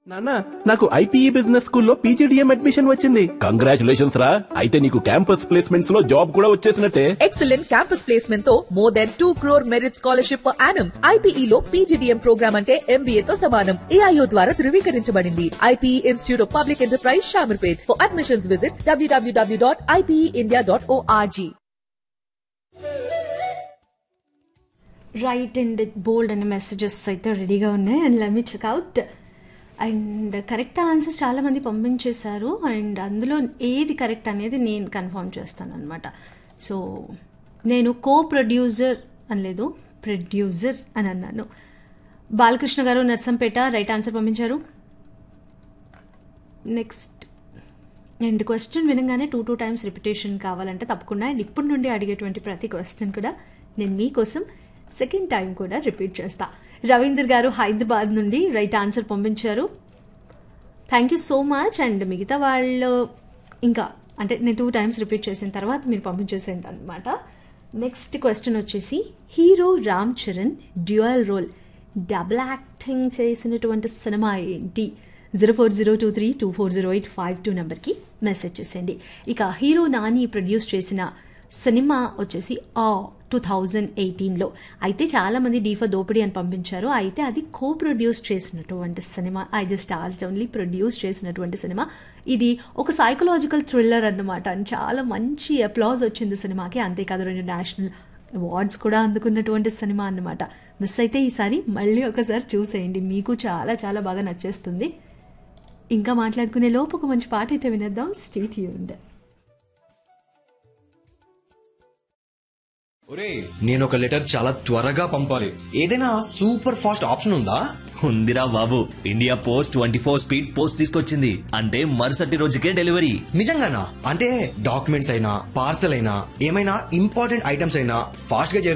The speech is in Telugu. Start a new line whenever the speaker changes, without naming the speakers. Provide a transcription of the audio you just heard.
నాన్న నాకు ఐపీఈ బిజినెస్ స్కూల్లో పీజీడిఎం అడ్మిషన్ వచ్చింది కంగ్రాచులేషన్స్ రా అయితే నీకు క్యాంపస్ ప్లేస్మెంట్స్ లో జాబ్ కూడా వచ్చేసినట్టే
ఎక్సలెంట్ క్యాంపస్ ప్లేస్మెంట్ తో more than two crore merit scholarship per annum IPE లో పీజీడీఎం ప్రోగ్రామ్ అంటే ఎంబీఏ తో సమానం ఏఐఓ ద్వారా ధృవీకరించబడింది IPE Institute of Public Enterprise Shamirpet for admissions visit డబ్ల్యూడబ్ల్యూడబ్ల్యూ dot IPE dot ORG
right and bold అనే మెసేజెస్ అయితే రెడీగా ఉన్నాయి and let me check out and correct answers చాలా మంది పంపించేశారు అండ్ అందులో ఏది కరెక్ట్ అనేది నేను కన్ఫర్మ్ చేస్తాను అనమాట సో నేను కో ప్రొడ్యూసర్ అనలేదు ప్రొడ్యూసర్ అని అన్నాను బాలకృష్ణ గారు నర్సంపేట రైట్ ఆన్సర్ పంపించారు నెక్స్ట్ అండ్ క్వశ్చన్ వినగానే టూ టూ టైమ్స్ రిపిటేషన్ కావాలంటే తప్పకుండా అండ్ ఇప్పటి నుండి అడిగేటువంటి ప్రతి క్వశ్చన్ కూడా నేను మీకోసం సెకండ్ టైం కూడా రిపీట్ చేస్తా రవీందర్ గారు హైదరాబాద్ నుండి రైట్ ఆన్సర్ పంపించారు thank you so much and మిగతా వాళ్ళు ఇంకా అంటే నేను టూ టైమ్స్ రిపీట్ చేసిన తర్వాత మీరు పంపించేసేయండి అనమాట నెక్స్ట్ క్వశ్చన్ వచ్చేసి hero Ram Charan dual role double acting చేసినటువంటి సినిమా ఏంటి zero four zero two three two four zero eight five two నెంబర్కి మెసేజ్ చేసేయండి ఇక హీరో నాని ప్రొడ్యూస్ చేసిన సినిమా వచ్చేసి ఆ టూ థౌజండ్ ఎయిటీన్లో అయితే చాలామంది డీఫా దోపిడీ అని పంపించారు అయితే అది కో ప్రొడ్యూస్ చేసినటువంటి సినిమా I just asked only produce చేసినటువంటి సినిమా ఇది ఒక సైకలాజికల్ థ్రిల్లర్ అన్నమాట అని చాలా మంచి అప్లాజ్ వచ్చింది సినిమాకి అంతేకాదు రెండు నేషనల్ అవార్డ్స్ కూడా అందుకున్నటువంటి సినిమా అన్నమాట మిస్ అయితే ఈసారి మళ్ళీ ఒకసారి చూసేయండి మీకు చాలా చాలా బాగా నచ్చేస్తుంది ఇంకా మాట్లాడుకునే లోపు ఒక మంచి పాట అయితే వినేద్దాం స్టేట్ యూండ్
ఒరే నేను ఒక లెటర్ చాలా త్వరగా పంపాలి ఏదైనా సూపర్ ఫాస్ట్ ఆప్షన్ ఉందా
ఉందిరా బాబు India post twenty four speed post తీసుకొచ్చింది అంటే మరుసటి రోజుకే డెలివరీ
నిజంగానా అంటే డాక్యుమెంట్స్ అయినా పార్సల్ అయినా ఏమైనా ఇంపార్టెంట్ ఐటమ్స్ అయినా ఫాస్ట్ గా